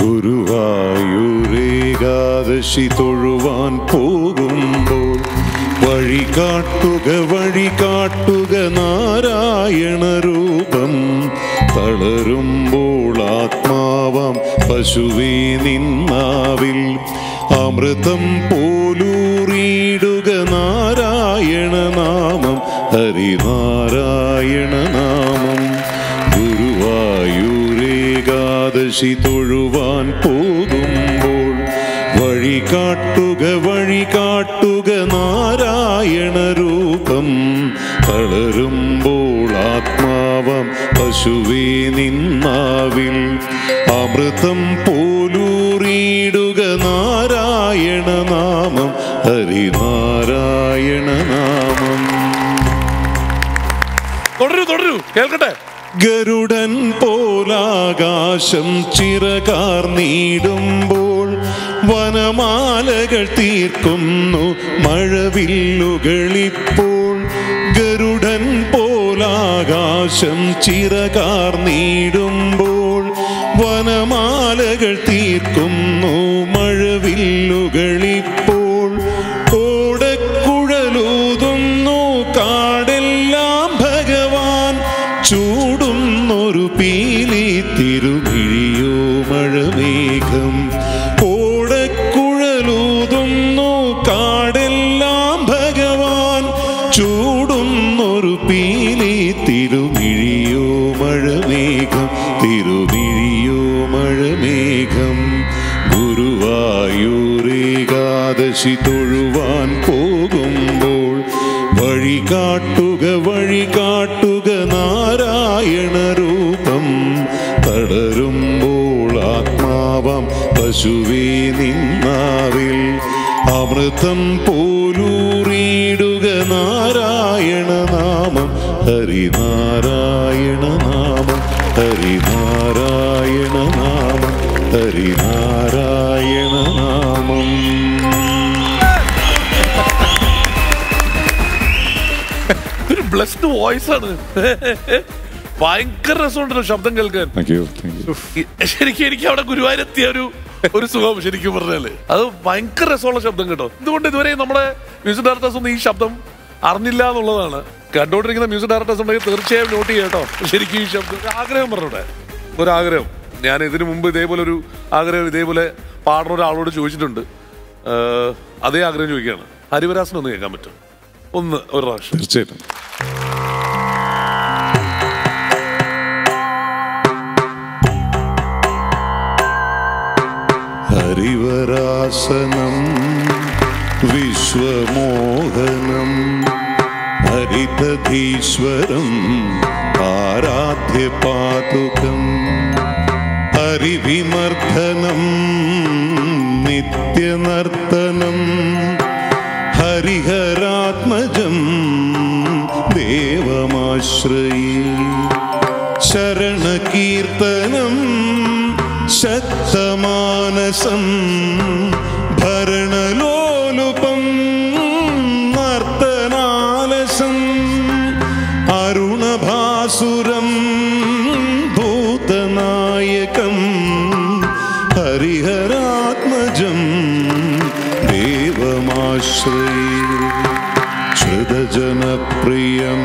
ഗുരുവായൂരേകാദശി തൊഴുവാൻ പോകുമ്പോൾ വഴി കാട്ടുക വഴി കാട്ടുക നാരായണ രൂപം തളരുമ്പോൾ ആത്മാവാം പശുവേ നിന്നാവിൽ അമൃതം പോലൂറിയിടുക നാരായണ നാമം ഹരിനാരായണ നാമം ഗുരുവായൂരേകാദശി തൊഴുവാൻ പോകുമ്പോൾ വഴി കാട്ടുക വഴി കാട്ടുക നാരായണ രൂപം തളരുമ്പോൾ ആത്മാവം പശുവേ നിന്നാവിൽ അമൃതം പോലൂറിയിടുക നാരായണ നാമം ഹരിനാരായണ നാമം തുടരൂ തുടരൂ കേൾക്കട്ടെ ഗരുഡൻ പോലാകാശം ചിറകാർന്നിടുമ്പോൾ വനമാലകൾ തീർക്കുന്നു മഴവില്ലുകളിപ്പോൾ ഗരുഡൻ പോലാകാശം ചിറകാർന്നിടുമ്പോൾ വനമാലകൾ തീർക്കുന്നു മഴവില്ലുകളിപ്പോൾ ഓടക്കുഴലൂതുന്നു കാടെല്ലാം ഭഗവാൻ ചൂടുന്നൊരു പീലി തിരുമിഴിയോ മഴമേഘം ഓടക്കുഴലൂതുന്നു കാടെല്ലാം ഭഗവാൻ ചൂടുന്നൊരു പീലി തിരുമിഴിയോ മഴമേഘം തിരുമിഴിയോ മഴമേഘം ഗുരുവായൂരേകാദശി തൊഴുവാൻ പോകുമ്പോൾ വഴി കാട്ടുക വഴി കാട്ടുക നാരായണ രൂപം തളരുമ്പോൾ ആത്മാവം പശുവേ നിന്നാവിൽ അമൃതം പോലൂറിയിടുക നാരായണ നാമം ഹരിനാരായണ നാമം ഹരിനാരായണ നാമം ഹരിനാരായണ നാമം ഒരു ബ്ലസ്ഡ് വോയിസ് ആണ് ഭയങ്കര രസമുണ്ടല്ലോ ശബ്ദം കേൾക്കാൻ താങ്ക് യു താങ്ക് യു ഈ- ശരിക്കും എനിക്ക് അവിടെ ഗുരുവായൂരെത്തിയ ഒരു ഒരു സുഖം ശരിക്കും പറഞ്ഞാല് അത് ഭയങ്കര രസമുള്ള ശബ്ദം കേട്ടോ എന്തുകൊണ്ട് ഇതുവരെ നമ്മുടെ മ്യൂസിക് ഡയറക്ടേഴ്സ് ഒന്നും ഈ ശബ്ദം അറിഞ്ഞില്ല എന്നുള്ളതാണ് കണ്ടോണ്ടിരിക്കുന്ന മ്യൂസിക് ഡയറക്ടേഴ്സ് ഉണ്ടെങ്കിൽ തീർച്ചയായും നോട്ട് ചെയ്യാം കേട്ടോ ശരിക്കും ഈ ശബ്ദം ഒരു ആഗ്രഹം പറഞ്ഞോട്ടെ ഒരാഗ്രഹം ഞാൻ ഇതിനു മുമ്പ് ഇതേപോലെ ഒരു ആഗ്രഹം ഇതേപോലെ പാടുന്ന ഒരാളോട് ചോദിച്ചിട്ടുണ്ട് ഏഹ്, അതേ ആഗ്രഹം ചോദിക്കുകയാണ് ഹരിവരാസനം ഒന്ന് കേൾക്കാൻ പറ്റും ഒന്ന് ഒരു പ്രാവശ്യം തീർച്ചയായിട്ടും ഹരിവരാസനം വിശ്വമോഹനം ഹരിതധീശ്വരം ആരാധ്യ പാതുകം ഹരിവിമർദ്ദനം നിത്യനർത്തനം ഹരിഹരാത്മജം ദേവമാശ്രയേ ശരണകീർത്തനം ശക്തമാനസം ഭരണലോലുപം നർത്തനാലസം അരുണഭാസുരം ഭൂതനായകം ഹരിഹരാത്മജം ദേവമാശ്രയേ ശ്രുതജനപ്രിയം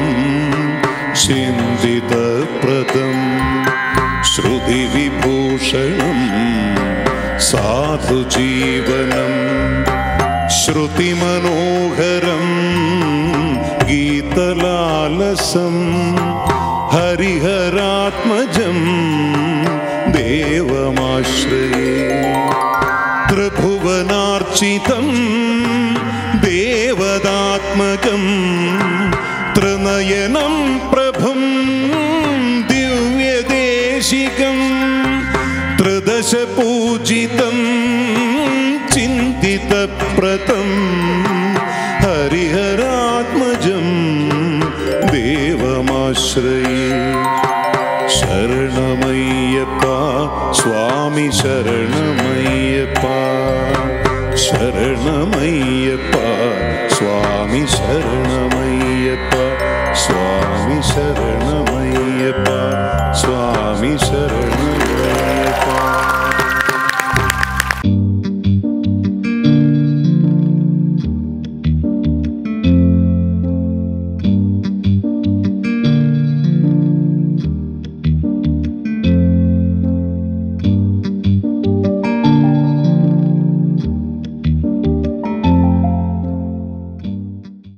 ചിന്തിതപ്രദം ശ്രുതിവിഭൂഷണം സാധുജീവനം ശ്രുതിമനോഹരം ഗീതലാലസം ഹരിഹരാത്മജം ദേവമാശ്രയേ ത്രിഭുവനാർച്ചിതം ദേവതാത്മകം ത്രിനയനം പ്രഭും ദിവ്യദേശികം ത്രിദശ പൂജിതം ചിന്തിതപ്രദം ഹരിഹരാത്മജം ദേവമാശ്രയേ ശരണമയ്യപ്പ സ്വാമി ശരണമയ്യപ്പ ശരണമയ്യപ്പ സ്വാമി ശരണമയ്യപ്പ സ്വാമി ശരണമയ്യപ്പ സ്വാമി ശരണ